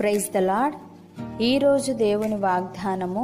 praise the lord ఈరోజు దేవుని వాగ్దానము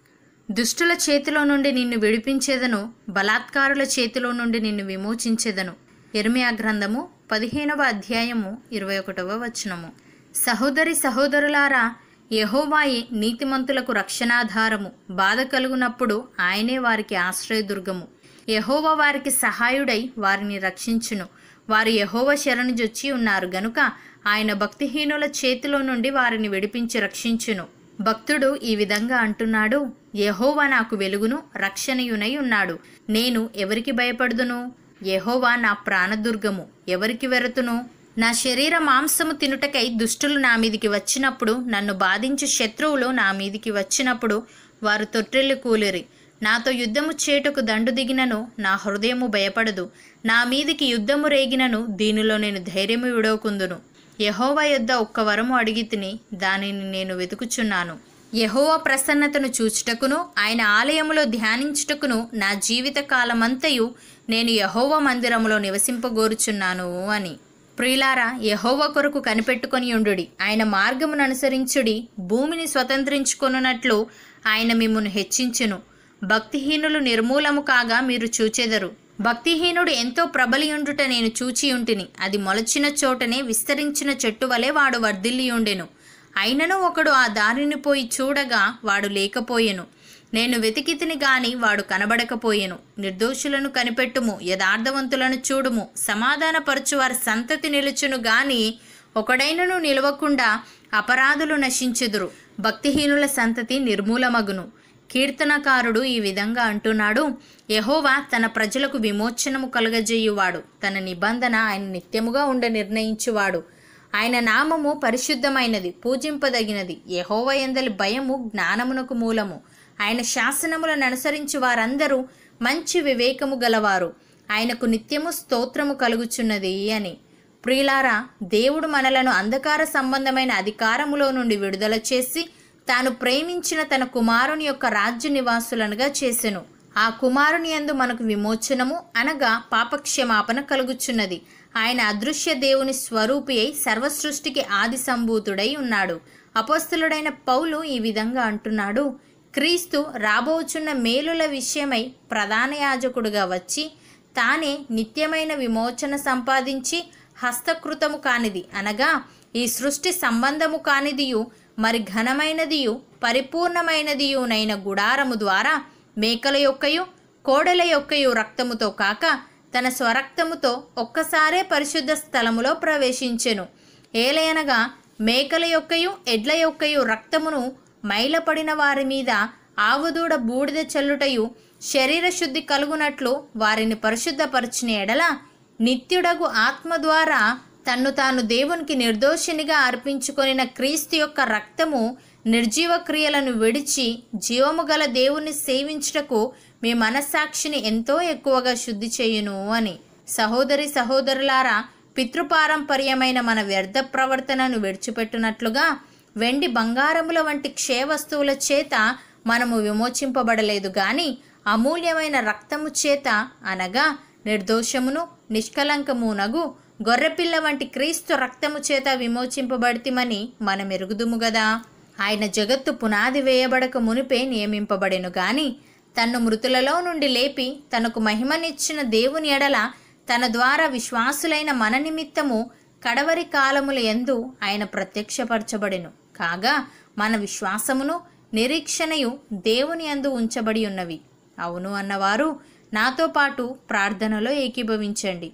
దుష్టుల చేతిలో నుండి నిన్ను విడిపించేదను బలాత్కారుల చేతిలో నుండి నిన్ను విమోచించేదను ఇర్మియా గ్రంథము పదిహేనవ అధ్యాయము ఇరవై ఒకటవ వచనము సహోదరి సహోదరులారా యహోవాయి నీతిమంతులకు రక్షణాధారము బాధ కలుగునప్పుడు ఆయనే వారికి ఆశ్రయదుర్గము యహోవా వారికి సహాయుడై వారిని రక్షించును వారు యహోవ శరణుజొచ్చి ఉన్నారు గనుక ఆయన భక్తిహీనుల చేతిలో నుండి వారిని విడిపించి రక్షించును భక్తుడు ఈ విధంగా అంటున్నాడు యహోవా నాకు వెలుగును రక్షణయునై ఉన్నాడు నేను ఎవరికి భయపడుదును యహోవా నా ప్రాణదుర్గము ఎవరికి వెరతును నా శరీర మాంసము తినుటకై దుష్టులు నా మీదికి వచ్చినప్పుడు నన్ను బాధించు శత్రువులు నా మీదికి వచ్చినప్పుడు వారు తొట్టిల్లి కూలిరి నాతో యుద్ధము చేటుకు దండు దిగినను నా హృదయము భయపడదు నా మీదికి యుద్ధము రేగినను దీనిలో నేను ధైర్యము విడవకుందును యహోవా యొద్ద ఒక్క వరము అడిగి తిని దానిని నేను వెతుకుచున్నాను యహోవా ప్రసన్నతను చూచుటకును ఆయన ఆలయములో ధ్యానించుటకును నా జీవిత కాలమంతయు నేను యహోవా మందిరములో నివసింపగోరుచున్నాను అని ప్రియులారా యహోవా కొరకు కనిపెట్టుకొని ఉండుడి ఆయన మార్గమును అనుసరించుడి భూమిని స్వతంత్రించుకొనున్నట్లు ఆయన మిమ్మును హెచ్చించును భక్తిహీనులు నిర్మూలము కాగా మీరు చూచెదరు భక్తిహీనుడు ఎంతో ప్రబలియుండుట నేను చూచియుంటిని అది మొలచిన చోటనే విస్తరించిన చెట్టు వలె వాడు వర్ధిల్లియుండెను అయినను ఒకడు ఆ దారిని పోయి చూడగా వాడు లేకపోయెను నేను వెతికితిని గాని వాడు కనబడకపోయెను నిర్దోషులను కనిపెట్టుము యథార్థవంతులను చూడుము సమాధానపరచు వారి సంతతి నిలుచును గాని ఒకడైనను నిలవకుండా అపరాధులు నశించుదురు భక్తిహీనుల సంతతి నిర్మూలమగును కీర్తనకారుడు ఈ విధంగా అంటున్నాడు యహోవా తన ప్రజలకు విమోచనము కలుగజేయువాడు తన నిబంధన ఆయన నిత్యముగా ఉండ నిర్ణయించువాడు ఆయన నామము పరిశుద్ధమైనది పూజింపదగినది యహోవ ఎందలి భయము జ్ఞానమునకు మూలము ఆయన శాసనములను అనుసరించి వారందరూ మంచి వివేకము గలవారు ఆయనకు నిత్యము స్తోత్రము కలుగుచున్నది అని ప్రియులారా దేవుడు మనలను అంధకార సంబంధమైన అధికారములో నుండి విడుదల చేసి తాను ప్రేమించిన తన కుమారుని యొక్క రాజ్య నివాసులనుగా చేసెను ఆ కుమారుని యందు మనకు విమోచనము అనగా పాపక్షమాపణ కలుగుచున్నది ఆయన అదృశ్య దేవుని స్వరూపి అయి సర్వసృష్టికి ఆది సంభూతుడై ఉన్నాడు అపోస్తులుడైన పౌలు ఈ విధంగా అంటున్నాడు క్రీస్తు రాబోచున్న మేలుల విషయమై ప్రధాన యాజకుడుగా వచ్చి తానే నిత్యమైన విమోచన సంపాదించి హస్తకృతము కానిది అనగా ఈ సృష్టి సంబంధము కానిదియు మరి ఘనమైనదియు పరిపూర్ణమైనదియునైన గుడారము ద్వారా మేకల యొక్కయు కోడెల యొక్కయు రక్తముతో కాక తన స్వరక్తముతో ఒక్కసారే పరిశుద్ధ స్థలములో ప్రవేశించెను ఏలయనగా మేకల యొక్కయు ఎడ్ల యొక్కయు రక్తమును మైలపడిన వారి మీద ఆవుదూడ బూడిద చల్లుటయు శరీర శుద్ధి కలుగునట్లు వారిని పరిశుద్ధపరచిన ఎడల నిత్యుడగు ఆత్మ ద్వారా తన్ను తాను దేవునికి నిర్దోషినిగా అర్పించుకొనిన క్రీస్తు యొక్క రక్తము నిర్జీవ క్రియలను విడిచి జీవము గల దేవుణ్ణి సేవించుటకు మీ మనస్సాక్షిని ఎంతో ఎక్కువగా శుద్ధి చేయును అని సహోదరి సహోదరులారా పితృపారంపర్యమైన మన వ్యర్థ ప్రవర్తనను విడిచిపెట్టునట్లుగా వెండి బంగారముల వంటి క్షయ వస్తువుల చేత మనము విమోచింపబడలేదు గాని అమూల్యమైన రక్తము చేత అనగా నిర్దోషమును నిష్కలంకమునగు గొర్రెపిల్ల వంటి క్రీస్తు రక్తము చేత విమోచింపబడితిమని మనం ఎరుగుదుము గదా ఆయన జగత్తు పునాది వేయబడక మునిపే నియమింపబడెను గాని తన్ను మృతులలో నుండి లేపి తనకు మహిమనిచ్చిన దేవుని ఎడల తన ద్వారా విశ్వాసులైన మన నిమిత్తము కడవరి కాలముల ఎందు ఆయన ప్రత్యక్షపరచబడెను కాగా మన విశ్వాసమును నిరీక్షణయు దేవుని యందు ఉంచబడి ఉన్నవి అవును అన్నవారు నాతో పాటు ప్రార్థనలో ఏకీభవించండి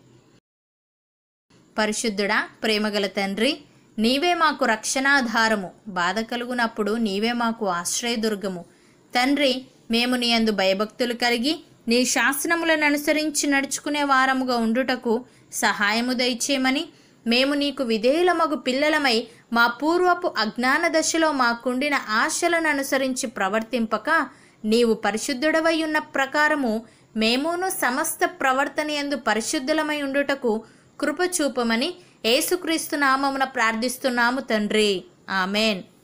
పరిశుద్ధుడా ప్రేమగల తండ్రి నీవే మాకు రక్షణాధారము బాధ కలుగునప్పుడు నీవే మాకు ఆశ్రయదుర్గము తండ్రి మేము నీ అందు భయభక్తులు కలిగి నీ శాసనములను అనుసరించి నడుచుకునే వారముగా ఉండుటకు సహాయము దయచేయమని మేము నీకు విధేయులమగు పిల్లలమై మా పూర్వపు అజ్ఞాన దశలో మాకుండిన ఆశలను అనుసరించి ప్రవర్తింపక నీవు పరిశుద్ధుడవై ఉన్న ప్రకారము మేమును సమస్త ప్రవర్తన యందు పరిశుద్ధులమై ఉండుటకు కృప చూపమని యేసుక్రీస్తు నామమున ప్రార్థిస్తున్నాము తండ్రి ఆమెన్